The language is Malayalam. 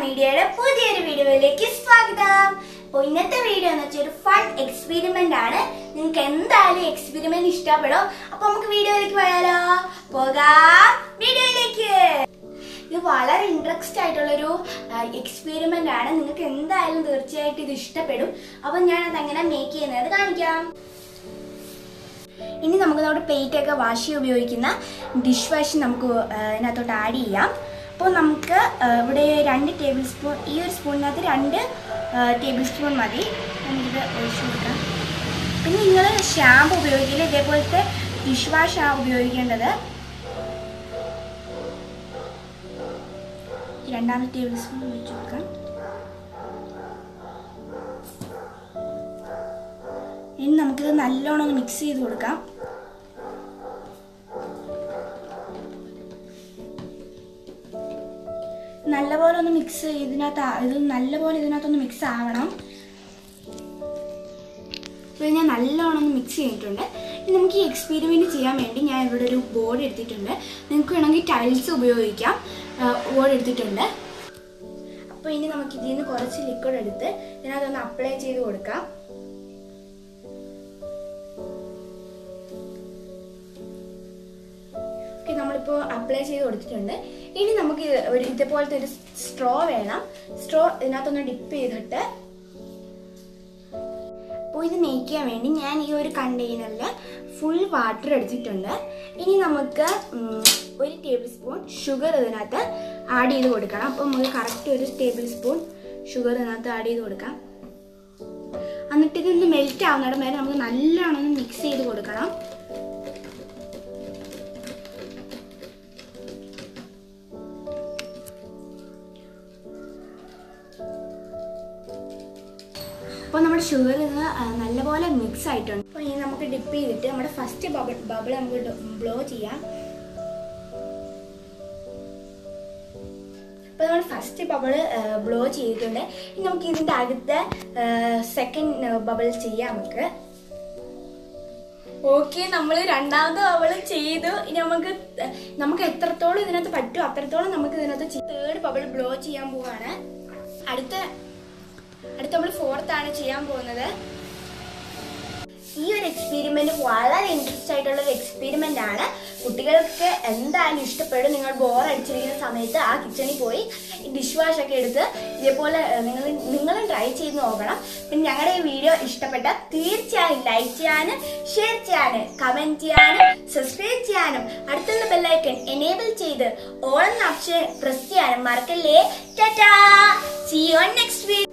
മീഡിയയുടെ പുതിയൊരു വീഡിയോയിലേക്ക് സ്വാഗതം അപ്പോൾ ഇന്നത്തെ വീഡിയോ എന്ന് വെച്ചാൽ ഒരു ഫൺ എക്സ്പെരിമെന്റ് ആണ് നിങ്ങൾക്ക് എന്തായാലും എക്സ്പെരിമെന്റ് ഇഷ്ടപ്പെടും അപ്പൊ നമുക്ക് വീഡിയോയിലേക്ക് പോയാലോ പോകാം വീഡിയോയിലേക്ക് ഇത് വളരെ ഇൻട്രസ്റ്റ് ആയിട്ടുള്ളൊരു എക്സ്പെരിമെന്റ് ആണ് നിങ്ങൾക്ക് എന്തായാലും തീർച്ചയായിട്ടും ഇത് ഇഷ്ടപ്പെടും അപ്പൊ ഞാൻ അത് എങ്ങനെ മേക്ക് ചെയ്യുന്നത് കാണിക്കാം ഇനി നമുക്ക് നമ്മുടെ പ്ലേറ്റ് ഒക്കെ വാഷ് ചെയ്യാൻ ഉപയോഗിക്കുന്ന ഡിഷ് വാഷ് നമുക്ക് ആ, ഇതിനകത്തോട്ട് ആഡ് ചെയ്യാം അപ്പോൾ നമുക്ക് ആ, ഇവിടെ രണ്ട് ടേബിൾ സ്പൂൺ ഈ ഒരു സ്പൂണിനകത്ത് രണ്ട് ടേബിൾ സ്പൂൺ മതി നമുക്കിത് ഒഴിച്ചു കൊടുക്കാം പിന്നെ നിങ്ങൾ ഷാമ്പു ഉപയോഗിക്കില്ല ഇതേപോലത്തെ ഡിഷ് വാഷ് ആണ് ഉപയോഗിക്കേണ്ടത് രണ്ടാമത്തെ ടേബിൾ സ്പൂൺ ഒഴിച്ചു കൊടുക്കാം ഇനി നമുക്കിത് നല്ലോണം ഒന്ന് മിക്സ് ചെയ്ത് കൊടുക്കാം നല്ലപോലെ ഒന്ന് മിക്സ് ഇതിനകത്ത് ആ- ഇത് നല്ലപോലെ ഇതിനകത്തൊന്ന് മിക്സ് ആവണം അപ്പോൾ ഞാൻ നല്ലോണം ഒന്ന് മിക്സ് ചെയ്തിട്ടുണ്ട് ഇനി നമുക്ക് ഈ എക്സ്പെരിമെൻറ്റ് ചെയ്യാൻ വേണ്ടി ഞാൻ ഇവിടെ ഒരു ബോർഡ് എടുത്തിട്ടുണ്ട് നിങ്ങൾക്ക് വേണമെങ്കിൽ ടൈൽസ് ഉപയോഗിക്കാം ബോർഡ് എടുത്തിട്ടുണ്ട് അപ്പോൾ ഇനി നമുക്ക് ഇതിൽ നിന്ന് കുറച്ച് ലിക്വിഡ് എടുത്ത് ഇതിനകത്തൊന്ന് അപ്ലൈ ചെയ്ത് കൊടുക്കാം ഓക്കെ നമ്മളിപ്പോൾ അപ്ലൈ ചെയ്ത് കൊടുത്തിട്ടുണ്ട് ഇനി നമുക്ക് ഇത് ഒരു ഇതേപോലത്തെ ഒരു സ്ട്രോ വേണം സ്ട്രോ ഇതിനകത്തൊന്ന് ഡിപ്പ് ചെയ്തിട്ട് അപ്പോൾ ഇത് മേക്ക് ചെയ്യാൻ വേണ്ടി ഞാൻ ഈ ഒരു കണ്ടെയ്നറിൽ ഫുൾ വാട്ടർ എടുത്തിട്ടുണ്ട് ഇനി നമുക്ക് ഉം, ഒരു ടേബിൾ സ്പൂൺ ഷുഗർ ഇതിനകത്ത് ആഡ് ചെയ്ത് കൊടുക്കണം അപ്പോൾ നമുക്ക് കറക്റ്റ് ഒരു ടേബിൾ സ്പൂൺ ഷുഗർ ഇതിനകത്ത് ആഡ് ചെയ്ത് കൊടുക്കാം എന്നിട്ട് ഇതൊന്ന് മെൽറ്റ് ആവുന്നിടം വരെ നമുക്ക് നല്ലോണം ഒന്ന് മിക്സ് ചെയ്ത് കൊടുക്കണം അപ്പോൾ നമ്മുടെ ഷുഗർ ഇത് ആ, നല്ലപോലെ മിക്സ് ആയിട്ടുണ്ട് അപ്പോൾ ഇനി നമുക്ക് ഡിപ്പ് ചെയ്തിട്ട് നമ്മുടെ ഫസ്റ്റ് ബബിൾ ബബിൾ നമുക്ക് ബ്ലോ ചെയ്യാം അപ്പോൾ നമ്മൾ ഫസ്റ്റ് ബബിൾ ബ്ലോ ചെയ്തിട്ടുണ്ട് ഇനി നമുക്ക് ഇതിൻ്റെ അടുത്ത സെക്കൻഡ് ബബിൾ ചെയ്യാം നമുക്ക് ഓക്കെ നമ്മൾ രണ്ടാമത് ബബിൾ ചെയ്തു ഇനി നമുക്ക് ത- നമുക്ക് എത്രത്തോളം ഇതിനകത്ത് പറ്റുമോ അത്രത്തോളം നമുക്ക് ഇതിനകത്ത് തേർഡ് ബബിൾ ബ്ലോ ചെയ്യാൻ പോവാണ് അടുത്ത അടുത്ത നമ്മൾ ഫോർത്ത് ആണ് ചെയ്യാൻ പോകുന്നത് ഈ ഒരു എക്സ്പെരിമെന്റ് വളരെ ഇൻട്രസ്റ്റ് ആയിട്ടുള്ള ഒരു എക്സ്പെരിമെന്റ് ആണ് കുട്ടികൾക്ക് എന്തായാലും ഇഷ്ടപ്പെടും നിങ്ങൾ ബോർ അടിച്ചിരിക്കുന്ന സമയത്ത് ആ കിച്ചണിൽ പോയി ഡിഷ് വാഷ് ഒക്കെ എടുത്ത് ഇതേപോലെ നിങ്ങൾ നിങ്ങളും ട്രൈ ചെയ്ത് നോക്കണം പിന്നെ ഞങ്ങളുടെ ഈ വീഡിയോ ഇഷ്ടപ്പെട്ട തീർച്ചയായും ലൈക്ക് ചെയ്യാനും ഷെയർ ചെയ്യാനും കമന്റ് ചെയ്യാനും സബ്സ്ക്രൈബ് ചെയ്യാനും അടുത്തുള്ള ബെല്ലൈക്കൺ എനേബിൾ ചെയ്ത് ഓൾ എന്ന ഓപ്ഷൻ പ്രസ് ചെയ്യാനും മറക്കല്ലേ ടാറ്റാ സി ഓൺ നെക്സ്റ്റ് വീഡിയോ